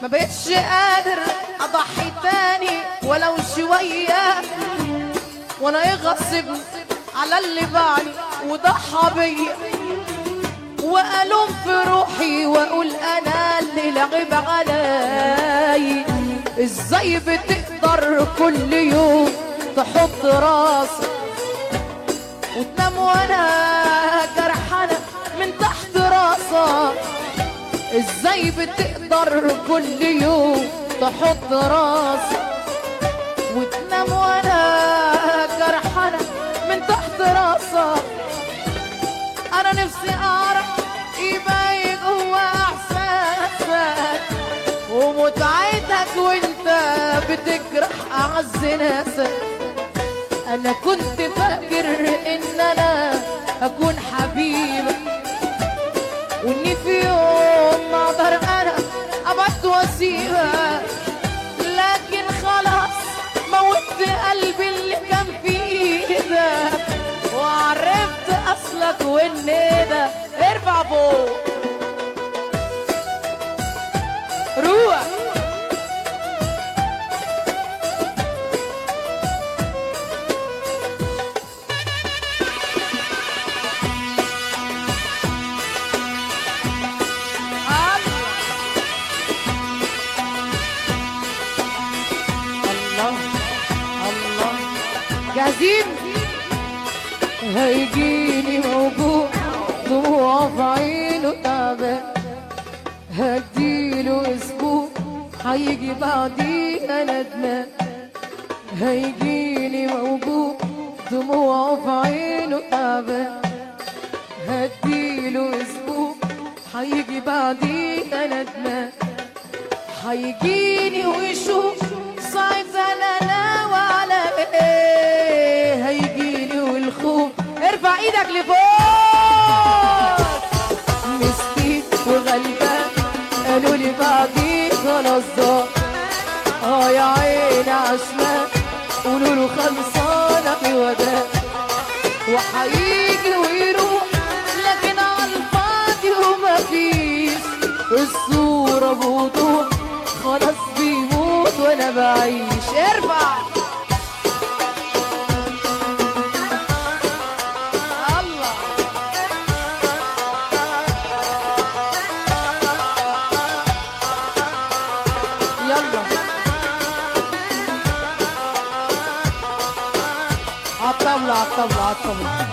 ما بقتش قادر اضحي تاني ولو شوية وانا يغصب على اللي باعني وضحى بيا والوم في روحي واقول انا اللي لعب علي ازاي بتقدر كل يوم تحط راسك وتنام وانا جرحانة من تحت راسك ازاي بتقدر كل يوم تحط راسك وتنام وانا جرحانة من تحت راسك انا نفسي اعرف ايه جوا احساسك ومتعتك وانت بتجرح اعز ناسك انا كنت فاكر ان انا اكون حبيبك واني في يوم ما اقدر انا ابعد واسيبك لكن خلاص موت قلبي اللي كان في ايدك وعرفت اصلك وان ده ارفع فوق روح الله الله جاهزين هيجيني موجوع دموع في عينه تعبان هديله اسبوع هيجي بعديها ندمان هيجيني موجوع دموع في عينه تعبان هديله اسبوع هيجي بعديها ندمان هيجيني ويشوف ساعتها انا ناوي على ايه هيجيني والخوف ارفع ايدك لفوق مسكين وغلبان قالوا لي بعدي خلاص ضاع اه يا عيني عشمان قولوا له خلصانه في وداع وهيجي ويروح لكن على الفاضي وما فيش الصورة بوضوح خلاص بيموت وانا بعيش ارفع الله يلا عالطاولة عالطاولة عالطاولة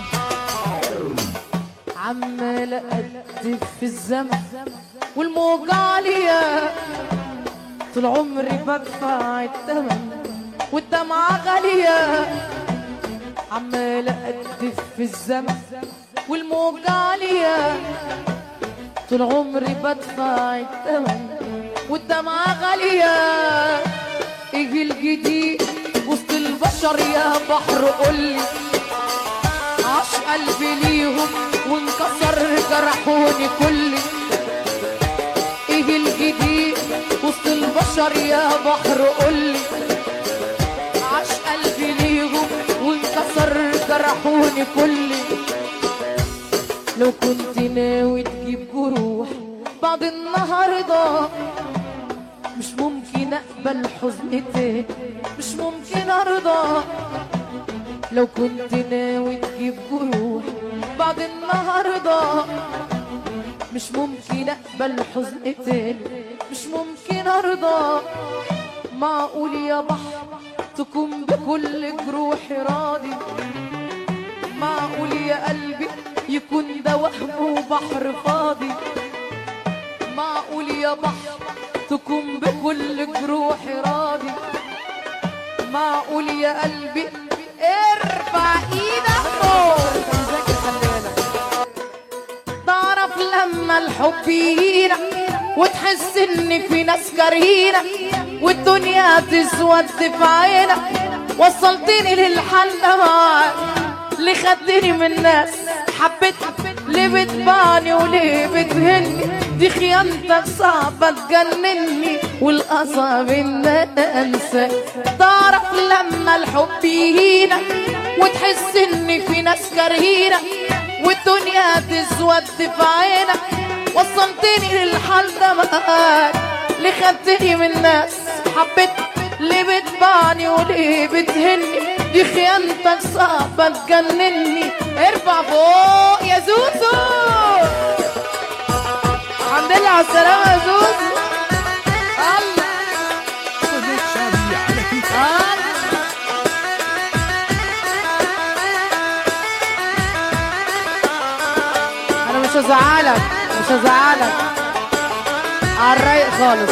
عمال أقدف في الزمن والموجة عالية طول عمري بدفع الثمن والدمعة غالية عمال أقدف في الزمن والموجة عالية طول عمري بدفع الثمن والدمعة غالية ايه الجديد وسط البشر يا بحر قولي عاش قلبي ليهم وانكسر جرحوني كلي ايه الجديد وسط البشر يا بحر قولي عاش قلبي ليهم وانكسر جرحوني كلي لو كنت ناوي تجيب جروح بعد النهارده مش ممكن اقبل حزن تاني مش ممكن ارضى لو كنت ناوي تجيب جروح بعد النهارده مش ممكن اقبل حزن تاني مش ممكن ارضى معقول يا بحر تكون بكل جروحي راضي معقول يا قلبي يكون ده وهم وبحر فاضي معقول يا بحر تكون بكل جروحي راضي معقول يا قلبي ارفع ايدك فوق تعرف لما الحب يجينا وتحس ان في ناس كارهينا والدنيا تسود في عينك وصلتني للحل ده معاك اللي خدني من ناس حبيتها ليه بتبعني وليه بتهني دي خيانتك صعبة تجنني والأصعب إن أنسى تعرف لما الحب يهينك وتحس إن في ناس كارهينك والدنيا تسود في عينك وصلتني للحال ده معاك ليه خدتني من الناس حبيت ليه بتبعني وليه بتهني دي خيانتك صعبة تجنني ارفع فوق يا زوزو الحمد لله على السلامة يا زوزو الله صديق شعبي على كيف الله انا مش هزعلك مش هزعلك على الرايق خالص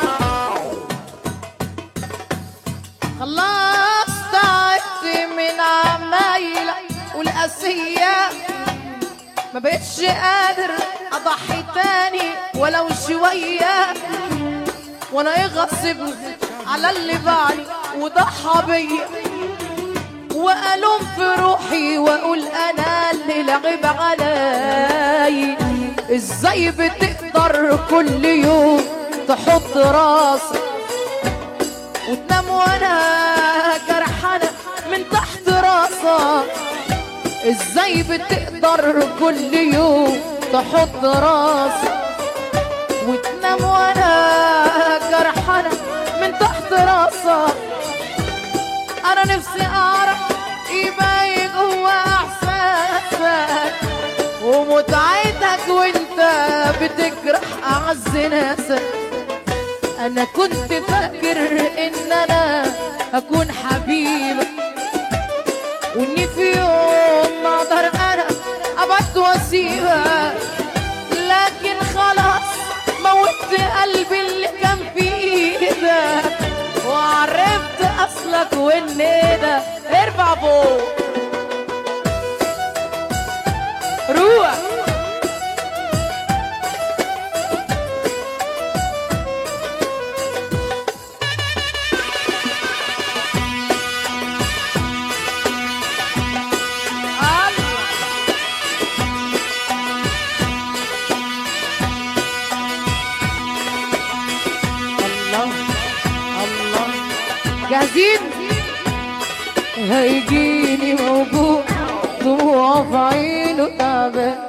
خلاص تعبت من عمايلك والقاسية ما بقتش قادر اضحي تاني ولو شوية وانا ايه غصبني على اللي باعني وضحى بيا والوم في روحي واقول انا اللي لعب علي ازاي بتقدر كل يوم تحط راسك وتنام وانا جرحانه من تحت راسك ازاي بتقدر كل يوم تحط راسك وتنام وانا جرحانه من تحت راسك انا نفسي اعرف يبقى جوا احساسك ومتعتك وانت بتجرح اعز ناسك انا كنت فاكر ان انا اكون حبيبك واني في يوم ما اقدر انا ابعد واسيبك لكن خلاص موت قلبي اللي كان في ايدك وعرفت اصلك وان ده ارفع فوق روح الله الله الله جاهزين هيجيني موجوع دموع في عينه تعبان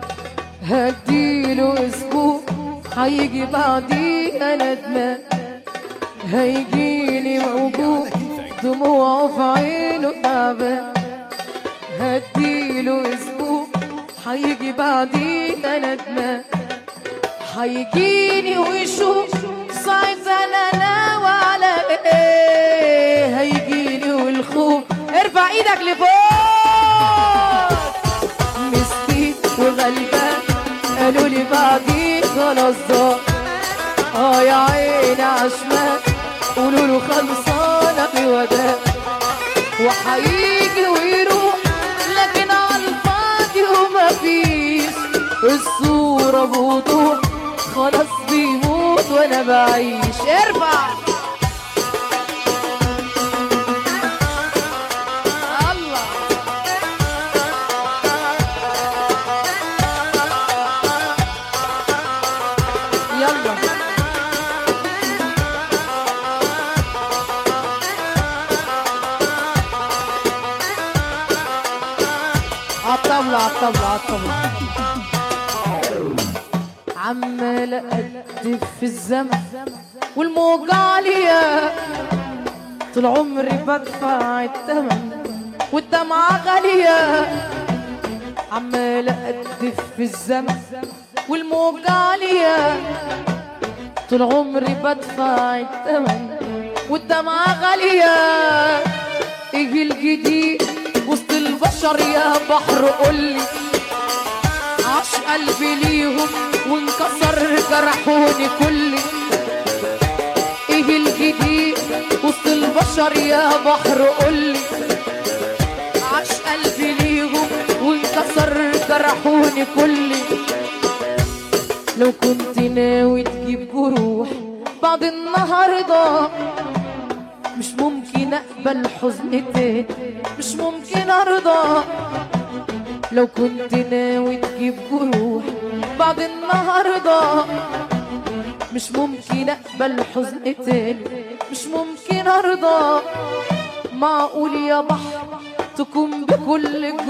هديله اسبوع هيجي بعديها ندمان هيجيني موجوع دموع في عينه تعبان هديله اسبوع هيجي بعديها ندمان هيجيني ويشوف صعب انا ناوي على ايه هيجيني والخوف ارفع ايدك لفوق مسكين وغلبان قالوا لي بعدين خلاص ضاع اه يا عيني عشمان قولوا له خلصانه في وداع وهيجي ويروح لكن على الفاضي وما فيش الصورة بوضوح خلاص بيموت وانا بعيش ارفع الله يلا عالطاولة عالطاولة عالطاولة عمال أقدف في الزمن والموجة عالية طول عمري بدفع الثمن والدمعة غالية عمال أقدف في الزمن والموجة عالية طول عمري بدفع الثمن والدمعة غالية ايه الجديد وسط البشر يا بحر قولي عاش قلبي ليهم وانكسر جرحوني كلي ايه الجديد وسط البشر يا بحر قولي عاش قلبي ليهم وانكسر جرحوني كلي لو كنت ناوي تجيب جروح بعد النهارده مش ممكن اقبل حزن تاني مش ممكن ارضى لو كنت ناوي تجيب جروح بعد النهارده مش ممكن اقبل حزن تاني مش ممكن ارضى معقول يا بحر تكون بكل